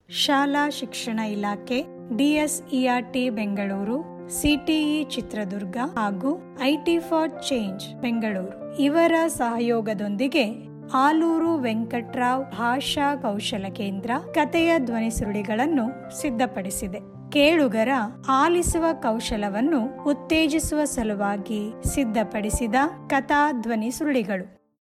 ಶಾಲಾ ಶಿಕ್ಷಣ ಇಲಾಖೆ ಡಿಎಸ್ಇಆರ್ಟಿ ಬೆಂಗಳೂರು ಸಿಟಿಇ ಚಿತ್ರದುರ್ಗ ಹಾಗೂ ಐಟಿ ಫಾರ್ ಚೇಂಜ್ ಬೆಂಗಳೂರು ಇವರ ಸಹಯೋಗದೊಂದಿಗೆ ಆಲೂರು ವೆಂಕಟ್ರಾವ್ ಭಾಷಾ ಕೌಶಲ ಕೇಂದ್ರ ಕಥೆಯ ಧ್ವನಿ ಸುರುಳಿಗಳನ್ನು ಸಿದ್ಧಪಡಿಸಿದೆ ಕೇಳುಗರ ಆಲಿಸುವ ಕೌಶಲವನ್ನು ಉತ್ತೇಜಿಸುವ ಸಲುವಾಗಿ ಸಿದ್ಧಪಡಿಸಿದ ಕಥಾ ಧ್ವನಿ ಸುರುಳಿಗಳು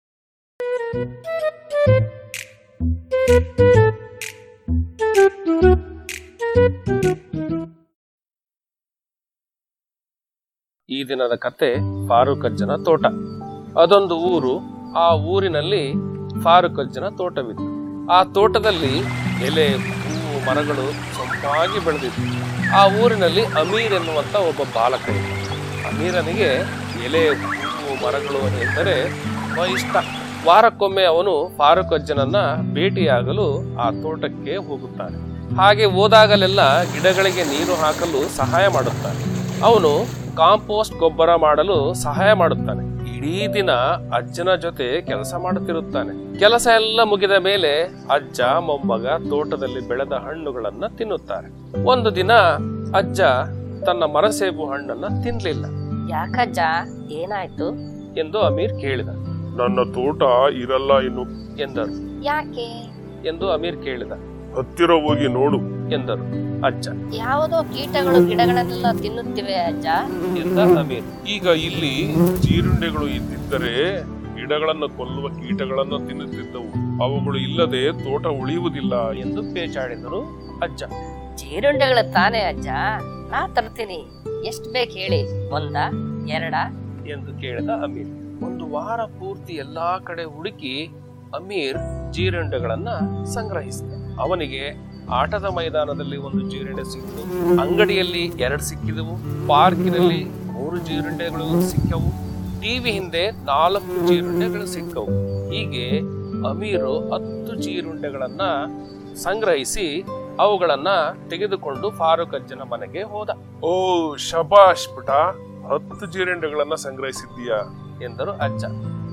ಈ ದಿನದ ಕತೆ ಫಾರೂಕಜ್ಜನ ತೋಟ ಅದೊಂದು ಊರು ಆ ಊರಿನಲ್ಲಿ ಫಾರೂಕಜ್ಜನ ತೋಟವಿತ್ತು ಆ ತೋಟದಲ್ಲಿ ಎಲೆ ಹೂವು ಮರಗಳು ಸೊಂಪಾಗಿ ಬೆಳೆದಿತ್ತು ಆ ಊರಿನಲ್ಲಿ ಅಮೀರ್ ಎನ್ನುವಂತ ಒಬ್ಬ ಬಾಲಕ ಇದ್ದ ಅಮೀರನಿಗೆ ಎಲೆ ಹೂವು ಮರಗಳು ಎಂದರೆ ತುಂಬಾ ಇಷ್ಟ ವಾರಕ್ಕೊಮ್ಮೆ ಅವನು ಫಾರೂಕ್ ಅಜ್ಜನನ್ನ ಭೇಟಿಯಾಗಲು ಆ ತೋಟಕ್ಕೆ ಹೋಗುತ್ತಾನೆ ಹಾಗೆ ಹೋದಾಗಲೆಲ್ಲ ಗಿಡಗಳಿಗೆ ನೀರು ಹಾಕಲು ಸಹಾಯ ಮಾಡುತ್ತಾನೆ ಅವನು ಕಾಂಪೋಸ್ಟ್ ಗೊಬ್ಬರ ಮಾಡಲು ಸಹಾಯ ಮಾಡುತ್ತಾನೆ ಇಡೀ ದಿನ ಅಜ್ಜನ ಜೊತೆ ಕೆಲಸ ಮಾಡುತ್ತಿರುತ್ತಾನೆ ಕೆಲಸ ಎಲ್ಲ ಮುಗಿದ ಮೇಲೆ ಅಜ್ಜ ಮೊಮ್ಮಗ ತೋಟದಲ್ಲಿ ಬೆಳೆದ ಹಣ್ಣುಗಳನ್ನ ತಿನ್ನುತ್ತಾರೆ ಒಂದು ದಿನ ಅಜ್ಜ ತನ್ನ ಮರಸೇಬು ಹಣ್ಣನ್ನ ತಿನ್ಲಿಲ್ಲ ಯಾಕಜ್ಜ ಏನಾಯ್ತು ಎಂದು ಅಮೀರ್ ಕೇಳಿದ ನನ್ನ ತೋಟ ಇರಲ್ಲ ಇನ್ನು ಎಂದರು ಯಾಕೆ ಎಂದು ಅಮೀರ್ ಕೇಳಿದ ಹತ್ತಿರ ಹೋಗಿ ನೋಡು ಎಂದರು ಅಜ್ಜ ಯಾವುದೋ ಕೀಟಗಳು ಗಿಡಗಳನ್ನೆಲ್ಲ ತಿನ್ನುತ್ತಿವೆ ಅಜ್ಜ ಎಂದ ಅಮೀರ್ ಈಗ ಇಲ್ಲಿ ಜೀರುಂಡೆಗಳು ಇದ್ದಿದ್ದರೆ ಗಿಡಗಳನ್ನು ಕೊಲ್ಲುವ ಕೀಟಗಳನ್ನು ತಿನ್ನುತ್ತಿದ್ದವು ಅವುಗಳು ಇಲ್ಲದೆ ತೋಟ ಉಳಿಯುವುದಿಲ್ಲ ಎಂದು ಪೇಚಾಡಿದರು ಅಜ್ಜ ಜೀರುಂಡೆಗಳ ತಾನೇ ಅಜ್ಜ ನಾ ತರ್ತೀನಿ ಎಷ್ಟ್ ಬೇಕು ಹೇಳಿ ಒಂದ ಎರಡ ಎಂದು ಕೇಳಿದ ಅಮೀರ್ ಒಂದು ವಾರ ಪೂರ್ತಿ ಎಲ್ಲಾ ಕಡೆ ಹುಡುಕಿ ಅಮೀರ್ ಜೀರುಂಡೆಗಳನ್ನ ಸಂಗ್ರಹಿಸಿದ ಅವನಿಗೆ ಆಟದ ಮೈದಾನದಲ್ಲಿ ಒಂದು ಜೀರುಂಡೆ ಸಿಕ್ಕಿತು ಅಂಗಡಿಯಲ್ಲಿ ಎರಡು ಸಿಕ್ಕಿದವು ಪಾರ್ಕಿನಲ್ಲಿ ಮೂರು ಜೀರುಂಡೆಗಳು ಸಿಕ್ಕವು ಟಿವಿ ಹಿಂದೆ ನಾಲ್ಕು ಜೀರುಂಡೆಗಳು ಸಿಕ್ಕವು ಹೀಗೆ ಅಮೀರು ಹತ್ತು ಜೀರುಂಡೆಗಳನ್ನ ಸಂಗ್ರಹಿಸಿ ಅವುಗಳನ್ನ ತೆಗೆದುಕೊಂಡು ಫಾರೂಕ್ ಅಜ್ಜನ ಮನೆಗೆ ಹೋದ ಓ ಶಬಾಷ್ ಪುಟ ಹತ್ತು ಜೀರುಂಡೆಗಳನ್ನ ಸಂಗ್ರಹಿಸಿದ್ದೀಯಾ ಎಂದರು ಅಜ್ಜ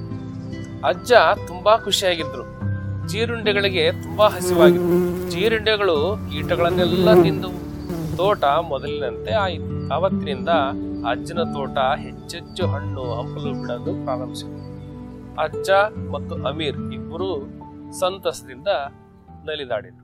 ಅಜ್ಜ ತುಂಬಾ ಖುಷಿಯಾಗಿದ್ರು ಜೀರುಂಡೆಗಳಿಗೆ ತುಂಬಾ ಹಸಿವಾಗಿತ್ತು ಜೀರುಂಡೆಗಳು ಕೀಟಗಳನ್ನೆಲ್ಲ ತಿಂದವು ತೋಟ ಮೊದಲಿನಂತೆ ಆಯಿತು ಅವತ್ತಿನಿಂದ ಅಜ್ಜನ ತೋಟ ಹೆಚ್ಚೆಚ್ಚು ಹಣ್ಣು ಹಂಪಲು ಬಿಡಲು ಪ್ರಾರಂಭಿಸಿತು ಅಜ್ಜ ಮತ್ತು ಅಮೀರ್ ಇಬ್ಬರು ಸಂತಸದಿಂದ ನಲಿದಾಡಿದರು